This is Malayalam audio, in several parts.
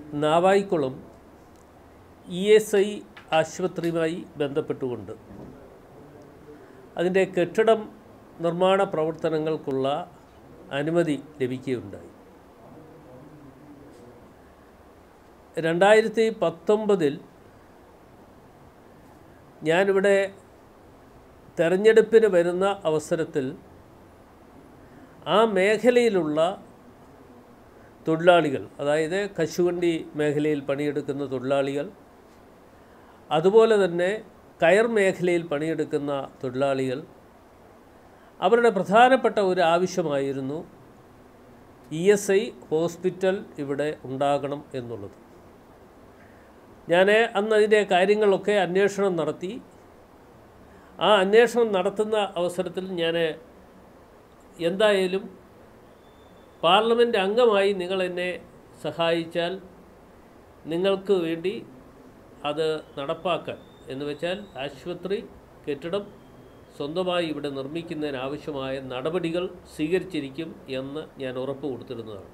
നാവായിക്കുളം ഇ എസ് ഐ ആശുപത്രിയുമായി ബന്ധപ്പെട്ടുകൊണ്ട് അതിൻ്റെ കെട്ടിടം നിർമ്മാണ പ്രവർത്തനങ്ങൾക്കുള്ള അനുമതി ലഭിക്കുകയുണ്ടായി രണ്ടായിരത്തി പത്തൊമ്പതിൽ ഞാനിവിടെ തെരഞ്ഞെടുപ്പിന് വരുന്ന അവസരത്തിൽ ആ മേഖലയിലുള്ള തൊഴിലാളികൾ അതായത് കശുവണ്ടി മേഖലയിൽ പണിയെടുക്കുന്ന തൊഴിലാളികൾ അതുപോലെ തന്നെ കയർ മേഖലയിൽ പണിയെടുക്കുന്ന തൊഴിലാളികൾ അവരുടെ പ്രധാനപ്പെട്ട ഒരു ആവശ്യമായിരുന്നു ഇ എസ് ഐ ഹോസ്പിറ്റൽ ഇവിടെ ഉണ്ടാകണം എന്നുള്ളത് ഞാൻ അന്ന് അതിൻ്റെ കാര്യങ്ങളൊക്കെ അന്വേഷണം നടത്തി ആ അന്വേഷണം നടത്തുന്ന അവസരത്തിൽ ഞാൻ എന്തായാലും പാർലമെൻറ്റ് അംഗമായി നിങ്ങൾ എന്നെ സഹായിച്ചാൽ നിങ്ങൾക്ക് വേണ്ടി അത് നടപ്പാക്കാൻ എന്ന് വെച്ചാൽ ആശുപത്രി കെട്ടിടം സ്വന്തമായി ഇവിടെ നിർമ്മിക്കുന്നതിന് ആവശ്യമായ നടപടികൾ സ്വീകരിച്ചിരിക്കും എന്ന് ഞാൻ ഉറപ്പ് കൊടുത്തിരുന്നതാണ്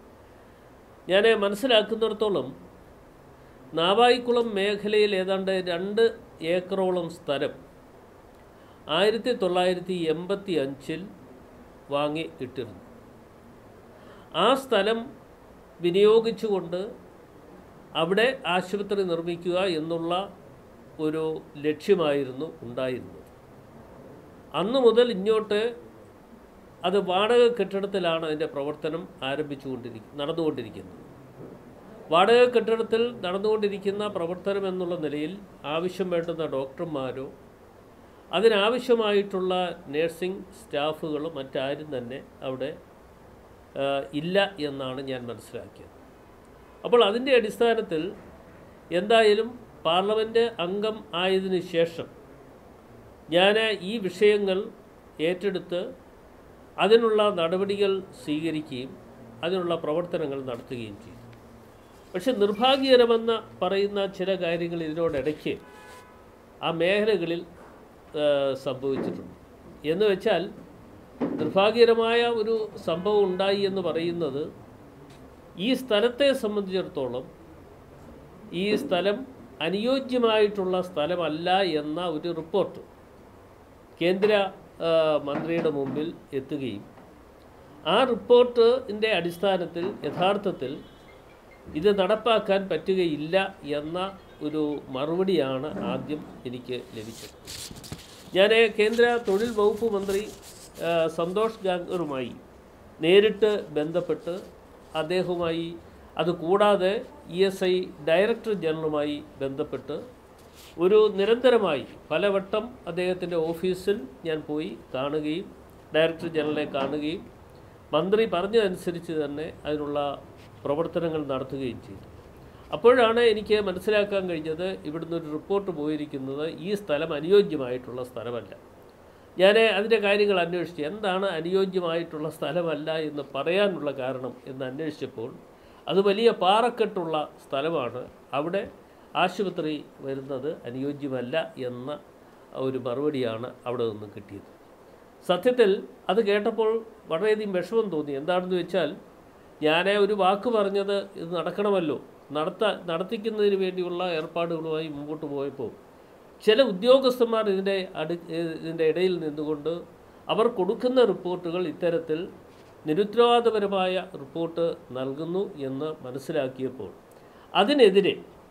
ഞാൻ മനസ്സിലാക്കുന്നിടത്തോളം നാവായിക്കുളം മേഖലയിൽ ഏതാണ്ട് രണ്ട് ഏക്കറോളം സ്ഥലം ആയിരത്തി തൊള്ളായിരത്തി എൺപത്തി അഞ്ചിൽ വാങ്ങി ഇട്ടിരുന്നു ആ സ്ഥലം വിനിയോഗിച്ചുകൊണ്ട് അവിടെ ആശുപത്രി നിർമ്മിക്കുക എന്നുള്ള ഒരു ലക്ഷ്യമായിരുന്നു ഉണ്ടായിരുന്നത് അന്ന് മുതൽ ഇങ്ങോട്ട് അത് വാടക കെട്ടിടത്തിലാണ് അതിൻ്റെ പ്രവർത്തനം ആരംഭിച്ചുകൊണ്ടിരിക്കുന്നത് നടന്നുകൊണ്ടിരിക്കുന്നത് വാടക കെട്ടിടത്തിൽ നടന്നുകൊണ്ടിരിക്കുന്ന പ്രവർത്തനം എന്നുള്ള നിലയിൽ ആവശ്യം വേണ്ടുന്ന ഡോക്ടർമാരോ അതിനാവശ്യമായിട്ടുള്ള നേഴ്സിംഗ് സ്റ്റാഫുകളോ മറ്റാരും തന്നെ അവിടെ ആ, ഇല്ല എന്നാണ് ഞാൻ മനസ്സിലാക്കിയത് അപ്പോൾ അതിൻ്റെ അടിസ്ഥാനത്തിൽ എന്തായാലും പാർലമെൻറ്റ് അംഗം ആയതിനു ശേഷം ഞാൻ ഈ വിഷയങ്ങൾ ഏറ്റെടുത്ത് അതിനുള്ള നടപടികൾ സ്വീകരിക്കുകയും അതിനുള്ള പ്രവർത്തനങ്ങൾ നടത്തുകയും ചെയ്തു പക്ഷെ നിർഭാഗ്യകരമെന്ന് പറയുന്ന ചില കാര്യങ്ങൾ ഇതിനോടിടയ്ക്ക് ആ മേഖലകളിൽ ആ, സംഭവിച്ചിട്ടുണ്ട് എന്ന് വെച്ചാൽ നിർഭാഗ്യകരമായ ഒരു സംഭവം ഉണ്ടായി എന്ന് പറയുന്നത് ഈ സ്ഥലത്തെ സംബന്ധിച്ചിടത്തോളം ഈ സ്ഥലം അനുയോജ്യമായിട്ടുള്ള സ്ഥലമല്ല എന്ന ഒരു റിപ്പോർട്ട് കേന്ദ്ര ആ, മന്ത്രിയുടെ മുമ്പിൽ എത്തുകയും ആ റിപ്പോർട്ടിൻ്റെ അടിസ്ഥാനത്തിൽ യഥാർത്ഥത്തിൽ ഇത് നടപ്പാക്കാൻ പറ്റുകയില്ല എന്ന ഒരു മറുപടിയാണ് ആദ്യം എനിക്ക് ലഭിച്ചത് ഞാൻ കേന്ദ്ര തൊഴിൽ വകുപ്പ് മന്ത്രി ആ, സന്തോഷ് ഗാംഗറുമായി നേരിട്ട് ബന്ധപ്പെട്ട് അദ്ദേഹവുമായി അത് കൂടാതെ ഇ എസ് ഐ ഡയറക്ടർ ജനറലുമായി ബന്ധപ്പെട്ട് ഒരു നിരന്തരമായി പലവട്ടം അദ്ദേഹത്തിൻ്റെ ഓഫീസിൽ ഞാൻ പോയി കാണുകയും ഡയറക്ടർ ജനറലെ കാണുകയും മന്ത്രി പറഞ്ഞതനുസരിച്ച് തന്നെ അതിനുള്ള പ്രവർത്തനങ്ങൾ നടത്തുകയും ചെയ്തു അപ്പോഴാണ് എനിക്ക് മനസ്സിലാക്കാൻ കഴിഞ്ഞത് ഇവിടുന്ന് ഒരു റിപ്പോർട്ട് പോയിരിക്കുന്നത് ഈ സ്ഥലം അനുയോജ്യമായിട്ടുള്ള സ്ഥലമല്ല ഞാൻ അതിൻ്റെ കാര്യങ്ങൾ അന്വേഷിച്ചു എന്താണ് അനുയോജ്യമായിട്ടുള്ള സ്ഥലമല്ല എന്ന് പറയാനുള്ള കാരണം എന്ന് അന്വേഷിച്ചപ്പോൾ അത് വലിയ പാറക്കെട്ടുള്ള സ്ഥലമാണ് അവിടെ ആശുപത്രി വരുന്നത് അനുയോജ്യമല്ല എന്ന ഒരു മറുപടിയാണ് അവിടെ നിന്ന് കിട്ടിയത് സത്യത്തിൽ അത് കേട്ടപ്പോൾ വളരെയധികം വിഷമം തോന്നി എന്താണെന്ന് വെച്ചാൽ ഞാൻ ഒരു വാക്ക് പറഞ്ഞത് ഇത് നടക്കണമല്ലോ നടത്ത നടത്തിക്കുന്നതിന് വേണ്ടിയുള്ള ഏർപ്പാടുകളുമായി മുമ്പോട്ട് പോയപ്പോൾ ചില ഉദ്യോഗസ്ഥന്മാർ ഇതിൻ്റെ അടു ഇതിൻ്റെ ഇടയിൽ നിന്നുകൊണ്ട് അവർ കൊടുക്കുന്ന റിപ്പോർട്ടുകൾ ഇത്തരത്തിൽ നിരുത്തരവാദപരമായ റിപ്പോർട്ട് നൽകുന്നു എന്ന് മനസ്സിലാക്കിയപ്പോൾ അതിനെതിരെ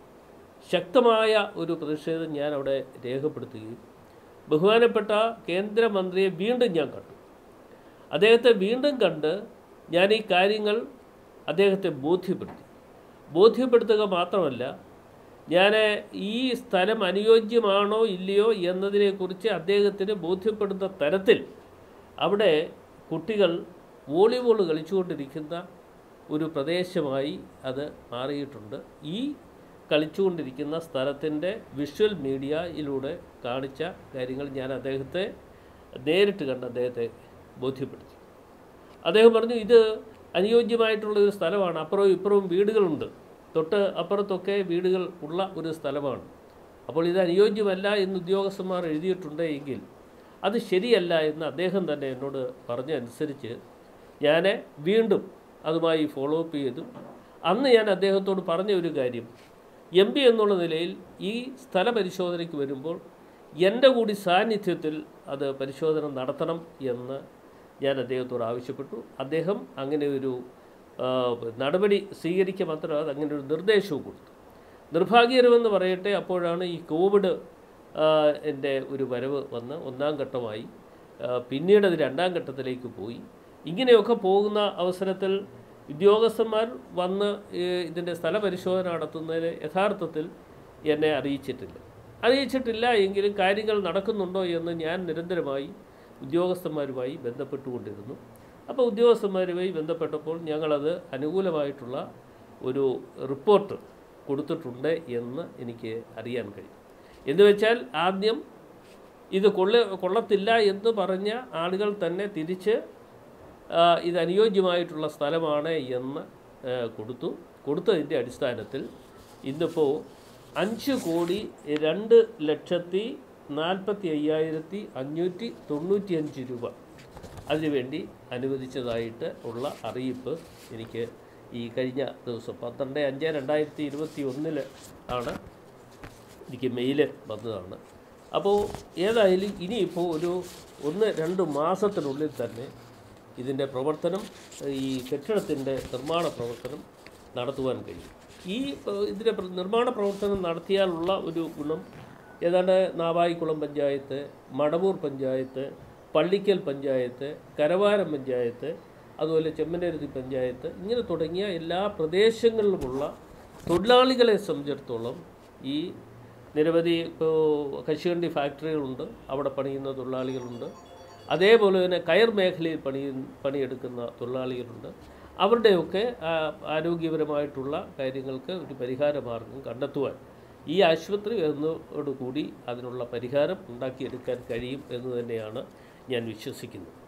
ശക്തമായ ഒരു പ്രതിഷേധം ഞാൻ അവിടെ രേഖപ്പെടുത്തുകയും ബഹുമാനപ്പെട്ട കേന്ദ്രമന്ത്രിയെ വീണ്ടും ഞാൻ കണ്ടു അദ്ദേഹത്തെ വീണ്ടും കണ്ട് ഞാൻ ഈ കാര്യങ്ങൾ അദ്ദേഹത്തെ ബോധ്യപ്പെടുത്തി ബോധ്യപ്പെടുത്തുക മാത്രമല്ല ഞാൻ ഈ സ്ഥലം അനുയോജ്യമാണോ ഇല്ലയോ എന്നതിനെക്കുറിച്ച് അദ്ദേഹത്തിന് ബോധ്യപ്പെടുന്ന തരത്തിൽ അവിടെ കുട്ടികൾ വോളിബോൾ കളിച്ചുകൊണ്ടിരിക്കുന്ന ഒരു പ്രദേശമായി അത് മാറിയിട്ടുണ്ട് ഈ കളിച്ചുകൊണ്ടിരിക്കുന്ന സ്ഥലത്തിൻ്റെ വിഷ്വൽ മീഡിയയിലൂടെ കാണിച്ച കാര്യങ്ങൾ ഞാൻ അദ്ദേഹത്തെ നേരിട്ട് കണ്ട് അദ്ദേഹത്തെ ബോധ്യപ്പെടുത്തി അദ്ദേഹം പറഞ്ഞു ഇത് അനുയോജ്യമായിട്ടുള്ള ഒരു സ്ഥലമാണ് അപ്പുറവും ഇപ്പുറവും വീടുകളുണ്ട് തൊട്ട് അപ്പുറത്തൊക്കെ വീടുകൾ ഉള്ള ഒരു സ്ഥലമാണ് അപ്പോൾ ഇത് അനുയോജ്യമല്ല എന്ന് ഉദ്യോഗസ്ഥന്മാർ എഴുതിയിട്ടുണ്ട് എങ്കിൽ അത് ശരിയല്ല എന്ന് അദ്ദേഹം തന്നെ എന്നോട് പറഞ്ഞ അനുസരിച്ച് ഞാൻ വീണ്ടും അതുമായി ഫോളോ അപ്പ് ചെയ്തു അന്ന് ഞാൻ അദ്ദേഹത്തോട് പറഞ്ഞ ഒരു കാര്യം എം പി എന്നുള്ള നിലയിൽ ഈ സ്ഥല പരിശോധനയ്ക്ക് വരുമ്പോൾ എൻ്റെ കൂടി സാന്നിധ്യത്തിൽ അത് പരിശോധന നടത്തണം എന്ന് ഞാൻ അദ്ദേഹത്തോട് ആവശ്യപ്പെട്ടു അദ്ദേഹം അങ്ങനെ ഒരു ആ, നടപടി സ്വീകരിക്കുക മാത്രമല്ല അങ്ങനെ ഒരു നിർദ്ദേശവും കൊടുത്തു നിർഭാഗ്യകരമെന്ന് പറയട്ടെ അപ്പോഴാണ് ഈ കോവിഡ് ആ, എൻ്റെ ഒരു വരവ് വന്ന് ഒന്നാം ഘട്ടമായി ആ, പിന്നീട് അത് രണ്ടാം ഘട്ടത്തിലേക്ക് പോയി ഇങ്ങനെയൊക്കെ പോകുന്ന അവസരത്തിൽ ഉദ്യോഗസ്ഥന്മാർ വന്ന് ഈ ഇതിൻ്റെ സ്ഥലപരിശോധന നടത്തുന്നതിന് യഥാർത്ഥത്തിൽ എന്നെ അറിയിച്ചിട്ടില്ല അറിയിച്ചിട്ടില്ല എങ്കിലും കാര്യങ്ങൾ നടക്കുന്നുണ്ടോ എന്ന് ഞാൻ നിരന്തരമായി ഉദ്യോഗസ്ഥന്മാരുമായി ബന്ധപ്പെട്ടുകൊണ്ടിരുന്നു അപ്പോൾ ഉദ്യോഗസ്ഥന്മാരുമായി ബന്ധപ്പെട്ടപ്പോൾ ഞങ്ങളത് അനുകൂലമായിട്ടുള്ള ഒരു റിപ്പോർട്ട് കൊടുത്തിട്ടുണ്ട് എന്ന് എനിക്ക് അറിയാൻ കഴിയും എന്ന് വെച്ചാൽ ആദ്യം ഇത് കൊള്ള കൊള്ളത്തില്ല എന്ന് പറഞ്ഞ ആളുകൾ തന്നെ തിരിച്ച് ആ, ഇത് അനുയോജ്യമായിട്ടുള്ള സ്ഥലമാണ് എന്ന് ആ, കൊടുത്തു കൊടുത്തതിൻ്റെ അടിസ്ഥാനത്തിൽ ഇന്നിപ്പോൾ അഞ്ച് കോടി രണ്ട് ലക്ഷത്തി നാൽപ്പത്തി അയ്യായിരത്തി അഞ്ഞൂറ്റി തൊണ്ണൂറ്റി അഞ്ച് രൂപ അതിനുവേണ്ടി അനുവദിച്ചതായിട്ട് ഉള്ള അറിയിപ്പ് എനിക്ക് ഈ കഴിഞ്ഞ ദിവസം പന്ത്രണ്ട് അഞ്ച് രണ്ടായിരത്തി ഇരുപത്തി ഒന്നിൽ ആണ് എനിക്ക് മെയിൽ വന്നതാണ് അപ്പോൾ ഏതായാലും ഇനിയിപ്പോൾ ഒരു ഒന്ന് രണ്ട് മാസത്തിനുള്ളിൽ തന്നെ ഇതിൻ്റെ പ്രവർത്തനം ഈ കെട്ടിടത്തിൻ്റെ നിർമ്മാണ പ്രവർത്തനം നടത്തുവാൻ കഴിയും ഈ ഏഹ്, ഇതിൻ്റെ പ്ര- നിർമ്മാണ പ്രവർത്തനം നടത്തിയാലുള്ള ഒരു ഗുണം ഏതാണ്ട് നാവായിക്കുളം പഞ്ചായത്ത് മടവൂർ പഞ്ചായത്ത് പള്ളിക്കൽ പഞ്ചായത്ത് കരവാരം പഞ്ചായത്ത് അതുപോലെ ചെമ്മനരുതി പഞ്ചായത്ത് ഇങ്ങനെ തുടങ്ങിയ എല്ലാ പ്രദേശങ്ങളിലുമുള്ള തൊഴിലാളികളെ സംബന്ധിച്ചിടത്തോളം ഈ നിരവധി ഇപ്പോൾ കശുവണ്ടി ഫാക്ടറികളുണ്ട് അവിടെ പണിയുന്ന തൊഴിലാളികളുണ്ട് അതേപോലെ തന്നെ കയർ മേഖലയിൽ പണി പണിയെടുക്കുന്ന തൊഴിലാളികളുണ്ട് അവരുടെയൊക്കെ ആ, ആരോഗ്യപരമായിട്ടുള്ള കാര്യങ്ങൾക്ക് ഒരു പരിഹാര മാർഗം കണ്ടെത്തുവാൻ ഈ ആശുപത്രി എന്നതോടുകൂടി അതിനുള്ള പരിഹാരം ഉണ്ടാക്കിയെടുക്കാൻ കഴിയും എന്ന് തന്നെയാണ് ഞാൻ വിശ്വസിക്കുന്നത്